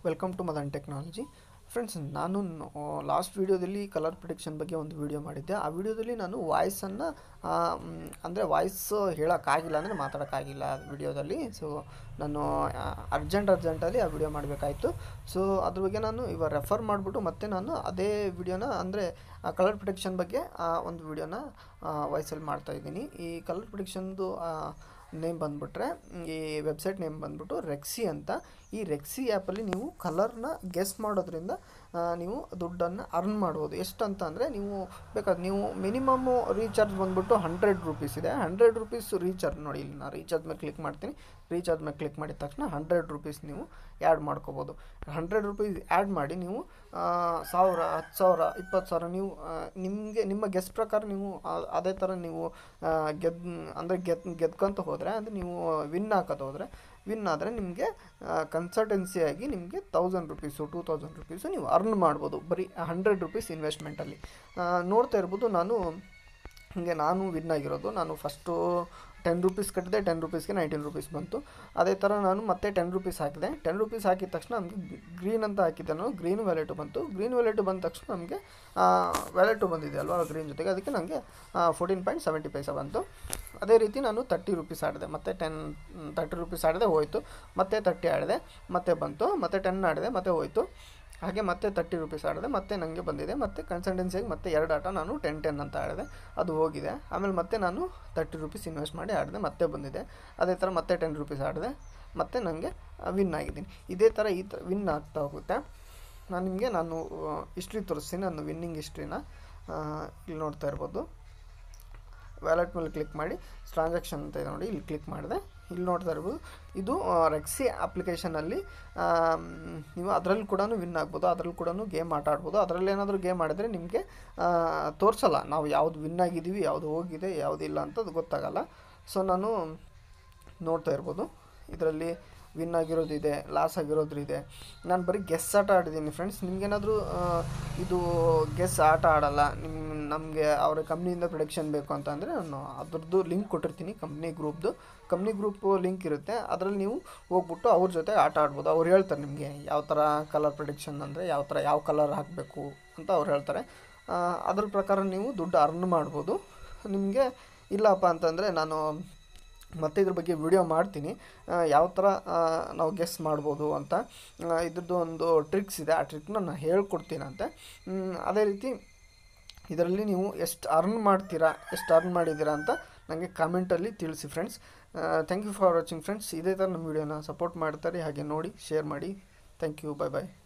welcome to Madan technology friends ನಾನು last ವೀಡಿಯೋದಲ್ಲಿ colour prediction ಬಗ್ಗೆ ಒಂದು ವಿಡಿಯೋ ಮಾಡಿದ್ದೆ ಆ ವಿಡಿಯೋದಲ್ಲಿ ನಾನು ವಾಯ್ಸನ್ನು ಅಂದರೆ ವಾಯ್ಸ್ ಹೇಳೋಕ್ಕಾಗಿಲ್ಲ ಅಂದರೆ ಮಾತಾಡೋಕ್ಕಾಗಿಲ್ಲ ವಿಡಿಯೋದಲ್ಲಿ ಸೊ ನಾನು ಅರ್ಜೆಂಟ್ ಅರ್ಜೆಂಟಲ್ಲಿ ಆ ವಿಡಿಯೋ ಮಾಡಬೇಕಾಯಿತು ಸೊ ಅದ್ರ ಬಗ್ಗೆ ನಾನು ಇವಾಗ ರೆಫರ್ ಮಾಡಿಬಿಟ್ಟು ಮತ್ತೆ ನಾನು ಅದೇ ವಿಡಿಯೋನ ಅಂದರೆ ಕಲರ್ ಪ್ರಿಡಿಕ್ಷನ್ ಬಗ್ಗೆ ಆ ಒಂದು ವಿಡಿಯೋನ ವಾಯ್ಸಲ್ಲಿ ಮಾಡ್ತಾಯಿದ್ದೀನಿ ಈ ಕಲರ್ ಪ್ರಿಡಿಕ್ಷನ್ದು ನೇಮ್ ಬಂದುಬಿಟ್ರೆ ಈ ವೆಬ್ಸೈಟ್ ನೇಮ್ ಬಂದ್ಬಿಟ್ಟು ರೆಕ್ಸಿ ಅಂತ ಈ ರೆಕ್ಸಿ ಆ್ಯಪಲ್ಲಿ ನೀವು ಕಲರ್ನ ಗೆಸ್ ಮಾಡೋದ್ರಿಂದ ಆ, ನೀವು ದುಡ್ಡನ್ನು ಅರ್ನ್ ಮಾಡ್ಬೋದು ಎಷ್ಟು ಅಂತ ಅಂದರೆ ನೀವು ಬೇಕಾದ್ರೆ ನೀವು ಮಿನಿಮಮ್ಮು ರೀಚಾರ್ಜ್ ಬಂದ್ಬಿಟ್ಟು ಹಂಡ್ರೆಡ್ ರುಪೀಸ್ ಇದೆ ಹಂಡ್ರೆಡ್ ರುಪೀಸ್ ರೀಚಾರ್ಜ್ ನೋಡಿ ಇಲ್ಲಿ ನಾನು ರೀಚಾರ್ಜ್ ಮೇಲೆ ಕ್ಲಿಕ್ ಮಾಡ್ತೀನಿ ರೀಚಾರ್ಜ್ ಮೇಲೆ ಕ್ಲಿಕ್ ಮಾಡಿದ ತಕ್ಷಣ ಹಂಡ್ರೆಡ್ ರುಪೀಸ್ ನೀವು ಆ್ಯಡ್ ಮಾಡ್ಕೋಬೋದು ಹಂಡ್ರೆಡ್ ರುಪೀಸ್ ಆ್ಯಡ್ ಮಾಡಿ ನೀವು ಆ, ಸಾವಿರ ಹತ್ತು ಸಾವಿರ ಇಪ್ಪತ್ತು ಸಾವಿರ ನೀವು ನಿಮಗೆ ನಿಮ್ಮ ಗೆಸ್ ಪ್ರಕಾರ ನೀವು ಆ- ಅದೇ ಥರ ನೀವು ಆ, ಗೆದ್ ಅಂದರೆ ಗೆದ್ ಗೆದ್ಕೊಂತ ಹೋದರೆ ಅಂದರೆ ನೀವು ವಿನ್ ಹಾಕೋದು ಹೋದರೆ ವಿನ್ ಆದರೆ ನಿಮಗೆ ಕನ್ಸಲ್ಟೆನ್ಸಿ ಆಗಿ ನಿಮಗೆ thousand rupees two thousand rupees ನೀವು ಅರ್ನ್ ಮಾಡ್ಬೋದು ಬರೀ ಹಂಡ್ರೆಡ್ ರುಪೀಸ್ ಇನ್ವೆಸ್ಟ್ಮೆಂಟಲ್ಲಿ ನೋಡ್ತಾ ಇರ್ಬೋದು ನಾನು ಹೀಗೆ ನಾನು ವಿನ್ ಆಗಿರೋದು ನಾನು ಫಸ್ಟು ಟೆನ್ ರುಪೀಸ್ ಕಟ್ಟಿದೆ ಟೆನ್ ರುಪೀಸ್ಗೆ ನೈನ್ಟೀನ್ ರುಪೀಸ್ ಬಂತು ಅದೇ ಥರ ನಾನು ಮತ್ತೆ ಟೆನ್ ರುಪೀಸ್ ಹಾಕಿದೆ ಟೆನ್ ರುಪೀಸ್ ಹಾಕಿದ ತಕ್ಷಣ ನಮಗೆ ಗ್ರೀನ್ ಅಂತ ಹಾಕಿದ್ದೆ ನಾನು ಗ್ರೀನ್ ವ್ಯಾಲೆಟು ಬಂತು ಗ್ರೀನ್ ವ್ಯಾಲೆಟು ಬಂದ ತಕ್ಷಣ ನಮಗೆ ವ್ಯಾಲೆಟು ಬಂದಿದೆ ಅಲ್ವಾ ಗ್ರೀನ್ ಜೊತೆಗೆ ಅದಕ್ಕೆ ನನಗೆ ಫೋರ್ಟೀನ್ ಪಾಯಿಂಟ್ ಸೆವೆಂಟಿ ಪೈಸಾ ಬಂತು ಅದೇ ರೀತಿ ನಾನು ತರ್ಟಿ ರುಪೀಸ್ ಆಡಿದೆ ಮತ್ತೆ ಟೆನ್ ತರ್ಟಿ ರುಪೀಸ್ ಆಡಿದೆ ಹೋಯಿತು ಮತ್ತೆ ತರ್ಟಿ ಆಡಿದೆ ಮತ್ತೆ ಬಂತು ಮತ್ತೆ ಟೆನ್ ಆಡಿದೆ ಮತ್ತೆ ಹೋಯಿತು ಹಾಗೆ ಮತ್ತೆ ತರ್ಟಿ ರುಪೀಸ್ ಆಡಿದೆ ಮತ್ತೆ ನನಗೆ ಬಂದಿದೆ ಮತ್ತೆ ಕನ್ಸಲ್ಟೆನ್ಸಿಯಾಗಿ ಮತ್ತೆ ಎರಡು ಆಟ ನಾನು ಟೆನ್ ಟೆನ್ ಅಂತ ಆಡಿದೆ ಅದು ಹೋಗಿದೆ ಆಮೇಲೆ ಮತ್ತೆ ನಾನು ತರ್ಟಿ ರುಪೀಸ್ ಇನ್ವೆಸ್ಟ್ ಮಾಡಿ ಆಡಿದೆ ಮತ್ತೆ ಬಂದಿದೆ ಅದೇ ಥರ ಮತ್ತೆ ಟೆನ್ ರುಪೀಸ್ ಆಡಿದೆ ಮತ್ತೆ ನನಗೆ ವಿನ್ ಆಗಿದ್ದೀನಿ ಇದೇ ಥರ ಈ ಥರ ವಿನ್ ಆಗ್ತಾ ಹೋಗುತ್ತೆ ನಾನು ನಿಮಗೆ ನಾನು ಹಿಸ್ಟ್ರಿ ತೋರಿಸ್ತೀನಿ ನನ್ನ ವಿನ್ನಿಂಗ್ ಹಿಸ್ಟ್ರಿನ ಇಲ್ಲಿ ನೋಡ್ತಾ ಇರ್ಬೋದು ವ್ಯಾಲೆಟ್ ಮೇಲೆ ಕ್ಲಿಕ್ ಮಾಡಿ ಟ್ರಾನ್ಸಾಕ್ಷನ್ ಅಂತ ಇದೆ ನೋಡಿ ಇಲ್ಲಿ ಕ್ಲಿಕ್ ಮಾಡಿದೆ ಇಲ್ಲಿ ನೋಡ್ತಾ ಇರ್ಬೋದು ಇದು ರೆಕ್ಸಿ ಅಪ್ಲಿಕೇಶನಲ್ಲಿ ನೀವು ಅದರಲ್ಲಿ ಕೂಡ ವಿನ್ ಆಗ್ಬೋದು ಅದರಲ್ಲಿ ಕೂಡ ಗೇಮ್ ಆಟ ಆಡ್ಬೋದು ಅದರಲ್ಲಿ ಏನಾದರೂ ಗೇಮ್ ಆಡಿದ್ರೆ ನಿಮಗೆ ತೋರಿಸಲ್ಲ ನಾವು ಯಾವುದು ವಿನ್ ಆಗಿದ್ದೀವಿ ಯಾವುದು ಹೋಗಿದೆ ಯಾವುದಿಲ್ಲ ಅಂತ ಅದು ಗೊತ್ತಾಗಲ್ಲ ಸೊ ನಾನು ನೋಡ್ತಾ ಇರ್ಬೋದು ಇದರಲ್ಲಿ ವಿನ್ ಆಗಿರೋದಿದೆ ಲಾಸ್ ಆಗಿರೋದು ಇದೆ ನಾನು ಬರೀ ಗೆಸ್ ಆಟ ಆಡಿದ್ದೀನಿ ಫ್ರೆಂಡ್ಸ್ ನಿಮ್ಗೇನಾದರೂ ಇದು ಗೆಸ್ ಆಟ ಆಡಲ್ಲ ನಿಮ್ಮ ನಮಗೆ ಅವರ ಕಂಪ್ನಿಯಿಂದ ಪ್ರೊಡಕ್ಷನ್ ಬೇಕು ಅಂತ ಅಂದರೆ ನಾನು ಅದ್ರದ್ದು ಲಿಂಕ್ ಕೊಟ್ಟಿರ್ತೀನಿ ಕಂಪ್ನಿ ಗ್ರೂಪ್ದು ಕಂಪ್ನಿ ಗ್ರೂಪ್ ಲಿಂಕ್ ಇರುತ್ತೆ ಅದರಲ್ಲಿ ನೀವು ಹೋಗ್ಬಿಟ್ಟು ಅವ್ರ ಜೊತೆ ಆಟ ಆಡ್ಬೋದು ಅವ್ರು ಹೇಳ್ತಾರೆ ನಿಮಗೆ ಯಾವ ಥರ ಕಲರ್ ಪ್ರೊಡಿಕ್ಷನ್ ಅಂದರೆ ಯಾವ ಥರ ಯಾವ ಕಲರ್ ಹಾಕಬೇಕು ಅಂತ ಅವ್ರು ಹೇಳ್ತಾರೆ ಆ, ಅದ್ರ ಪ್ರಕಾರ ನೀವು ದುಡ್ಡು ಅರ್ನ್ ಮಾಡ್ಬೋದು ನಿಮಗೆ ಇಲ್ಲಪ್ಪ ಅಂತಂದರೆ ನಾನು ಮತ್ತೆ ಇದ್ರ ಬಗ್ಗೆ ವಿಡಿಯೋ ಮಾಡ್ತೀನಿ ಆ, ಯಾವ ಥರ ಆ, ನಾವು ಗೆಸ್ ಮಾಡ್ಬೋದು ಅಂತ ಆ, ಇದ್ರದ್ದು ಒಂದು ಟ್ರಿಕ್ಸ್ ಇದೆ ಆ ಟ್ರಿಕ್ನ ನಾನು ಹೇಳ್ಕೊಡ್ತೀನಂತೆ ಮ್, ಅದೇ ರೀತಿ ಇದರಲ್ಲಿ ನೀವು ಎಷ್ಟು ಅರ್ನ್ ಮಾಡ್ತೀರಾ ಎಷ್ಟು ಅರ್ನ್ ಮಾಡಿದ್ದೀರಾ ಅಂತ ನನಗೆ ಕಾಮೆಂಟಲ್ಲಿ ತಿಳಿಸಿ friends thank you for watching friends ಇದೇ ಥರ ನಮ್ಮ ವಿಡಿಯೋನ ಸಪೋರ್ಟ್ ಮಾಡ್ತಾರೆ ಹಾಗೆ ನೋಡಿ ಶೇರ್ ಮಾಡಿ ಥ್ಯಾಂಕ್ ಯು ಬೈ ಬಾಯ್